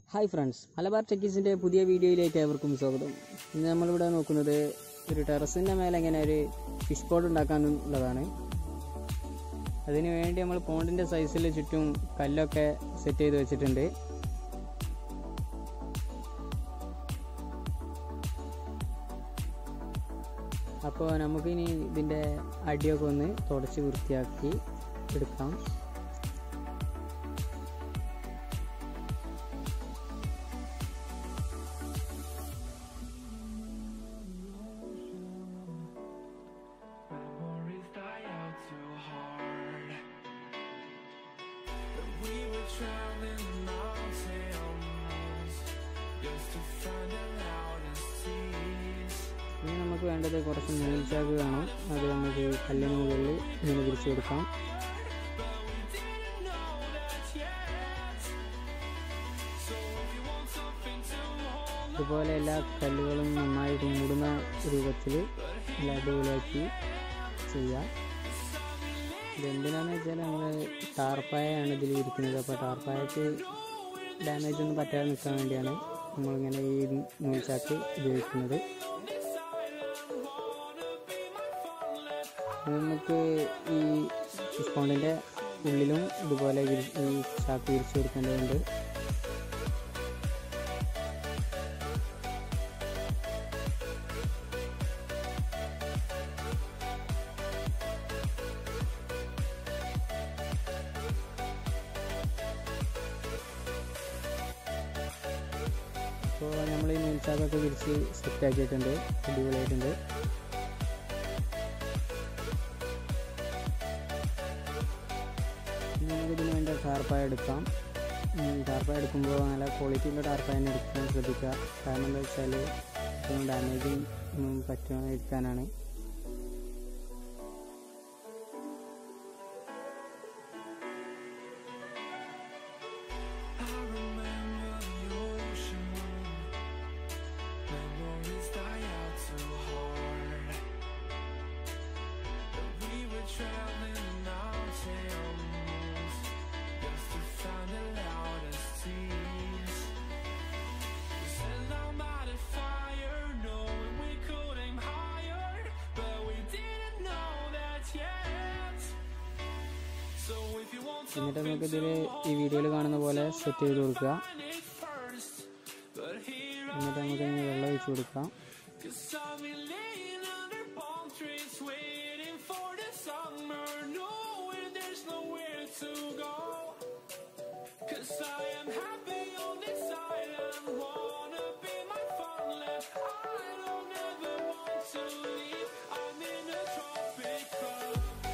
Hi friends Malabar ടെക്കീസിൻ്റെ പുതിയ വീഡിയോയിലേക്ക് ഏവർക്കും സ്വാഗതം ഇന്ന് നമ്മളിവിടെ നോക്കുന്നത് ഒരു ടെറസിൻ്റെ മേലെ എങ്ങനെ ഒരു ഫിഷ് പോട്ട് ഉണ്ടാക്കാനുള്ളതാണ് അതിന് വേണ്ടി നമ്മൾ പോണ്ടിൻ്റെ സൈസിൽ ചുറ്റും കല്ലൊക്കെ സെറ്റ് ചെയ്ത് വെച്ചിട്ടുണ്ട് അപ്പോൾ നമുക്കിനി ഇതിൻ്റെ അടിയൊക്കെ ഒന്ന് തുടച്ച് വൃത്തിയാക്കി എടുക്കാം Memories die out too hard. When we were traveling mountains, just to find the loudest seas. ഇനി നമുക്ക് വേണ്ടത് കുറച്ച് മൂൽച്ചാക്ക് വേണം അത് നമുക്ക് കല്ലിന് മുകളിൽ ഇങ്ങനെ പിരിച്ചു കൊടുക്കാം Didn't know that yet. So if you want something to hold, ഇതുപോലെ എല്ലാ കല്ലുകളും നന്നായിട്ട് മൂടുന്ന രൂപത്തിൽ നല്ല അടിപൊളിയാക്കി ചെയ്യാം ഇതെന്തിനാന്ന് വെച്ചാൽ നമ്മൾ ടാർപ്പായാണ് ഇതിൽ ഇരിക്കുന്നത് അപ്പോൾ ടാർപ്പായക്ക് ഡാമേജ് ഒന്നും പറ്റാതെ നിൽക്കാൻ വേണ്ടിയാണ് നമ്മളിങ്ങനെ ഈ നൂൽച്ചാക്ക് ഉപയോഗിക്കുന്നത് നമുക്ക് ഈ സ്പോണ്ടിൻ്റെ ഉള്ളിലും ഇതുപോലെ വിരി- ഈ ചാക്ക് വിരിച്ചു കൊടുക്കേണ്ടതുണ്ട് അപ്പോൾ നമ്മൾ ഈ നൂൽച്ചാക്കൊക്കെ വിരിച്ച് സെറ്റാക്കിയിട്ടുണ്ട് അടിപൊളിയായിട്ടുണ്ട് ഇനി നമുക്കിതിന് വേണ്ട ടാർപ്പായ എടുക്കാം ഉം, ടാർപ്പായ എടുക്കുമ്പോൾ നല്ല ക്വാളിറ്റിയുള്ള ടാർപ്പായ തന്നെ എടുക്കാൻ ശ്രദ്ധിക്കുക കാരണം എന്താ വെച്ചാൽ ഏറ്റവും ഡാമേജിങ് പറ്റാതിരിക്കാനാണ് I remember the ocean. Memories die out too hard. But we were traveling mountains just to find the loudest seas. We set down by the fire, knowing we could aim higher, but we didn't know that yet. So if you want എന്നിട്ട് something നമുക്കിതിൽ to ഈ വീഡിയോയിൽ കാണുന്ന പോലെ set ചെയ്ത് കൊടുക്കുക find it first, but here എന്നിട്ട് നമുക്ക് ഇനി വെള്ളം ഒഴിച്ച് കൊടുക്കാം Cause I've been laying under palm trees waiting for the summer, knowing there's nowhere to go. Cause I am happy on this island, wanna be my farmland. I don't ever want to leave, I'm in a tropical.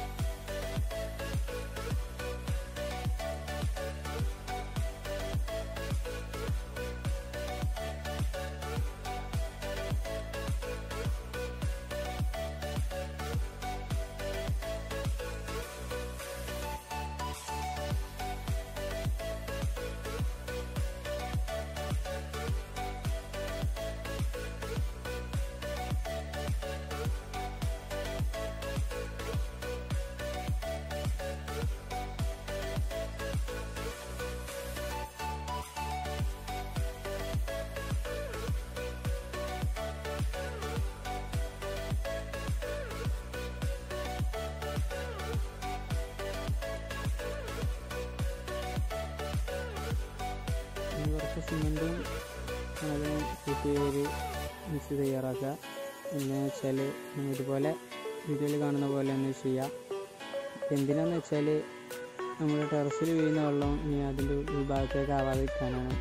ഇനി കുറച്ച് സിമെൻറ്റും അതിന് കൂട്ടി ഒരു mix തയ്യാറാക്കുക പിന്നെ വെച്ചാൽ നമ്മൾ ഇതുപോലെ വീഡിയോയിൽ കാണുന്ന പോലെ ഒന്ന് ചെയ്യാം എന്തിനാന്ന് വെച്ചാൽ നമ്മുടെ ടെറസിൽ വീഴുന്ന വെള്ളം ഇനി അതിൻ്റെ ഉൾഭാഗത്തേക്ക് ആവാതിരിക്കാനാണ്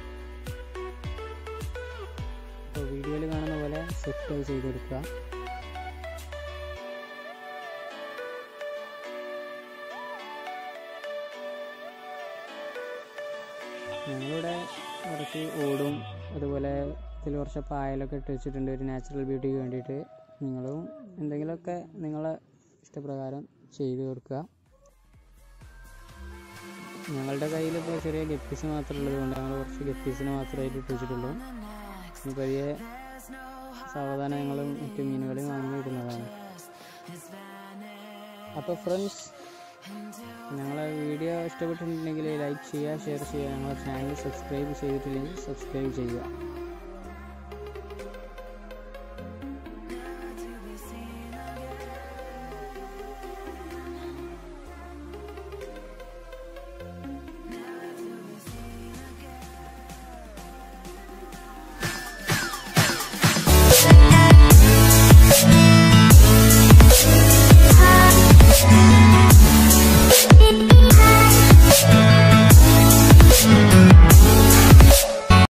അപ്പോൾ വീഡിയോയിൽ കാണുന്ന പോലെ സെറ്റ് ചെയ്തെടുക്കുക ഞങ്ങളിവിടെ കുറച്ച് ഓടും അതുപോലെ ഇതിൽ കുറച്ച് പായലൊക്കെ ഇട്ട് വെച്ചിട്ടുണ്ട് ഒരു നാച്ചുറൽ ബ്യൂട്ടിക്ക് വേണ്ടിയിട്ട് നിങ്ങളും എന്തെങ്കിലുമൊക്കെ നിങ്ങളെ ഇഷ്ടപ്രകാരം ചെയ്തു കൊടുക്കുക ഞങ്ങളുടെ കയ്യിൽ ഇപ്പോൾ ചെറിയ ഗപ്പീസ് മാത്രമേ ഉള്ളത് കൊണ്ട് ഞങ്ങൾ കുറച്ച് ഗപ്പീസിനെ മാത്രമായിട്ട് ഇട്ട് വെച്ചിട്ടുള്ളൂ ഇനി പതിയെ സാവധാനം ഞങ്ങളും മറ്റു മീനുകളെയും വാങ്ങി ഇടുന്നതാണ് അപ്പോൾ ഫ്രണ്ട്സ് ഞങ്ങളെ വീഡിയോ ഇഷ്ടപ്പെട്ടിട്ടുണ്ടെങ്കിൽ ലൈക്ക് ചെയ്യുക ഷെയർ ചെയ്യുക ഞങ്ങളെ ചാനൽ സബ്സ്ക്രൈബ് ചെയ്തിട്ടില്ലെങ്കിൽ സബ്സ്ക്രൈബ് ചെയ്യുക